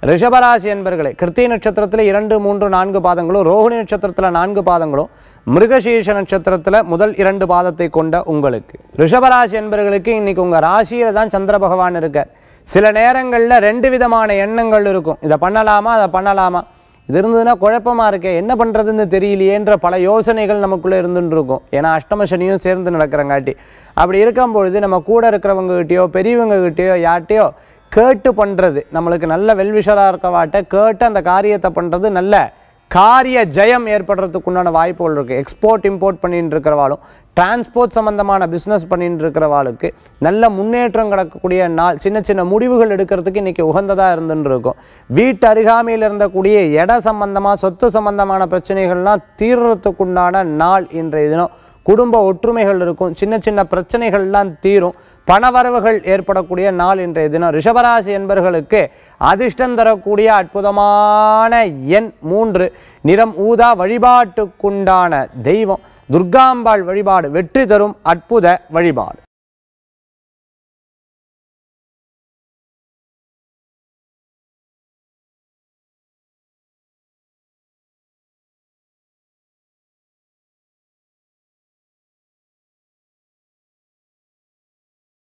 ரிஷபராசி என்பர்களே கிருத்திய நட்சத்திரத்தில் இரண்டு மூன்று நான்கு பாதங்களும் ரோஹிணி நட்சத்திரத்தில் நான்கு பாதங்களும் மிருகசீர்ஷ நட்சத்திரத்தில் முதல் இரண்டு பாதத்தை கொண்ட உங்களுக்கு ரிஷபராசி என்பர்களுக்கு இன்னைக்கு உங்கள் ராசியில தான் சந்திர பகவான் இருக்கார் சில நேரங்களில் ரெண்டு விதமான எண்ணங்கள் இருக்கும் இதை பண்ணலாமா அதை பண்ணலாமா இது இருந்ததுன்னா குழப்பமா இருக்கே என்ன பண்ணுறதுன்னு தெரியலையேன்ற பல யோசனைகள் நமக்குள்ளே இருந்துட்டு இருக்கும் ஏன்னா அஷ்டம சனியும் சேர்ந்து நடக்கிறங்காட்டி அப்படி இருக்கும் பொழுது நம்ம கூட இருக்கிறவங்க கிட்டயோ பெரியவங்க கிட்டயோ யார்ட்டையோ கேட்டு பண்ணுறது நம்மளுக்கு நல்ல வெல்விஷராக இருக்கவாட்ட கேட்டு அந்த காரியத்தை பண்ணுறது நல்ல காரிய ஜெயம் ஏற்படுறதுக்கு உண்டான வாய்ப்புகள் இருக்குது எக்ஸ்போர்ட் இம்போர்ட் பண்ணிட்டு இருக்கிறவாளும் டிரான்ஸ்போர்ட் சம்மந்தமான பிஸ்னஸ் பண்ணிட்டு இருக்கிறவாளுக்கு நல்ல முன்னேற்றம் கிடக்கக்கூடிய நாள் சின்ன சின்ன முடிவுகள் எடுக்கிறதுக்கு இன்றைக்கி உகந்ததாக இருந்துன்னு இருக்கும் வீட்டு அருகாமையில் இருந்தக்கூடிய இட சம்பந்தமாக சொத்து சம்பந்தமான பிரச்சனைகள்லாம் தீர்றதுக்குண்டான நாள் இன்றைய தினம் குடும்ப ஒற்றுமைகள் இருக்கும் சின்ன சின்ன பிரச்சனைகள்லாம் தீரும் பணவரவுகள் ஏற்படக்கூடிய நாள் இன்றைய தினம் ரிஷபராசி என்பர்களுக்கு அதிர்ஷ்டம் தரக்கூடிய அற்புதமான எண் மூன்று நிறம் ஊதா வழிபாட்டுக்குண்டான தெய்வம் துர்காம்பாள் வழிபாடு வெற்றி தரும் அற்புத வழிபாடு